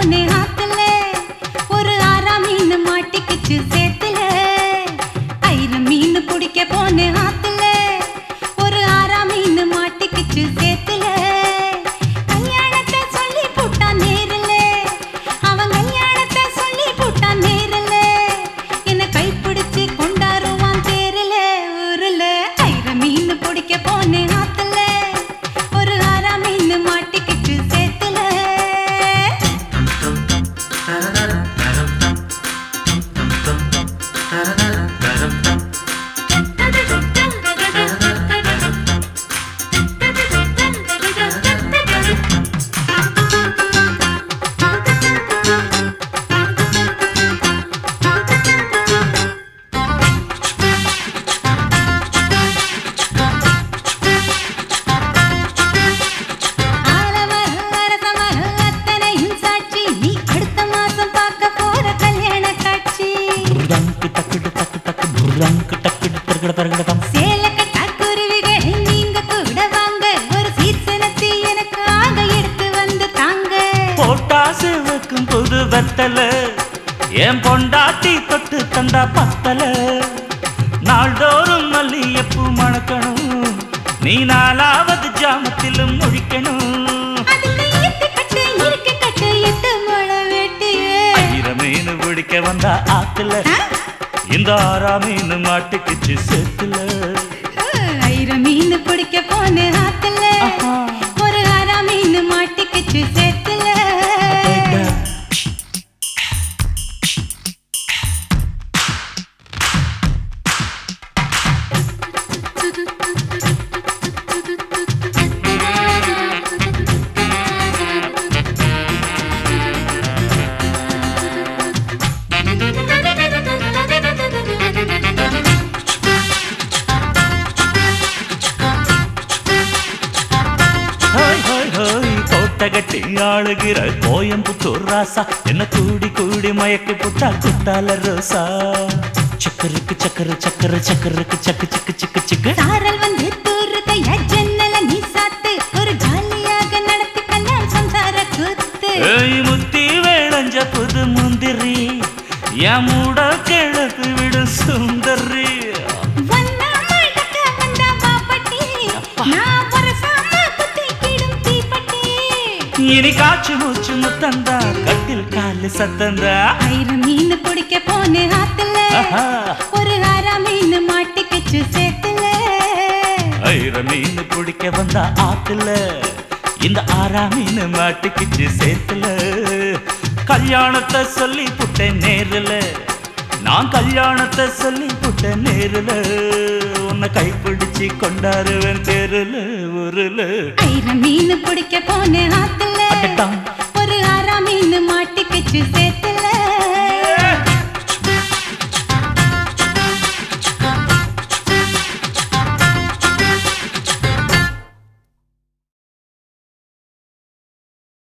போனேன் ஆத்துல ஒரு ஆறா மீன் மாட்டிக்கிச்சு சேத்துல ஐர மீன் பிடிக்க போனேன் ஆத்துல ஒரு ஆறா மீன் மாட்டிக்கிச்சு சேத்துல கல்யாணத்தை சொல்லி போட்டான் நேரில் அவன் கல்யாணத்தை சொல்லி போட்டான் நேரில் என்ன கைப்பிடிச்சு கொண்டாருவான் தேரில் ஊரில் ஐர மீன் பிடிக்க போனேன் ஆத்துல ஒரு ஆறா மீன் மாட்டிக்கிச்சு சேத்துல ஆலமரம், அரசமரம், அத்தனையும் சாட்சி. நீ அடுத்த மாசம் பார்க்க போற கல்யாண காட்சி. புர்ரங்கு டக்குடு டக்கு டக்கு புர்ரங்கு டக்குடு தர்கட தர்கட தம் சேலக்கட்டா குருவிகள் நீங்க கூட வாங்க. ஒரு சீசனத்தை எனக்கு ஆக எடுத்து வந்து தாங்க. போட்டா சிவக்கும் புது வெத்தல என் பொண்டாட்டி தொட்டு தந்தா பத்தல நாள்தோறும் மல்லியப்பூ மணக்கணும் நீ நாலாவது ஜாமத்திலும் முழிக்கணும் அதுக்கு ஈட்டு கட்டு, இறுக்கு கட்டு, எட்டு முழ வேட்டியே. ஆயிரம் மீன் பிடிக்க வந்தா ஆத்துல இந்த ஆறாம் மீன் மாட்டுக்குச்சு சேத்துல ஆயிரம் மீன் பிடிக்க போன ஆத்துல ஆஹா. ஒரு ஆறா மீன் மாட்டிக்கிச்சு சேத்துல ஹோய் ஹோய் ஹோய் கோட்டை கட்டி ஆளுகிற கோயம்புத்தூர் ராசா என்ன கூடி கூடி மயக்கி புட்டா குத்தால ரோசா சக்கருக்கு சக்கரு சக்கரு சக்கருக்கு சக்கு சிக்கு சிக்கு சிக்கு சாரல் வந்து தூருதையா ஜன்னல நீ சாத்து ஒரு ஜாலியாக நடத்தி கல்யாணம் சம்சார கூத்து ஏய் முத்தி வேளஞ்ச புது முந்திரி என் மூட கிழக்கு விடு சுந்தரி வந்தா மடக்க வந்தா வாப்பட்டி நான் வரசாம குத்திக்கிடும் தீப்பட்டி இனி காச்சு மூச்சு முத்தந்தா கட்டில் காலு சத்தந்தா ஆயிரம் மீன் பிடிக்க போன ஆத்துல ஆஹா. ஒரு ஆறா மீன் மாட்டிக்கிச்சு சேத்துல ஐர மீன் பிடிக்க வந்தா ஆத்துல இந்த ஆறா மீன் மாட்டுக்குச்சு சேத்துல கல்யாணத்தை சொல்லி புட்டேன் நேருல நான் கல்யாணத்தை சொல்லி புட்டேன் நேருல உன்னை கைப்பிடிச்சு கொண்டாருவேன் தெருல ஊருல ஆயிரம் மீன் பிடிக்க போன ஆத்துல அடடா. ஒரு ஆறா மீன் மாட்டிக்கிச்சு சேத்துல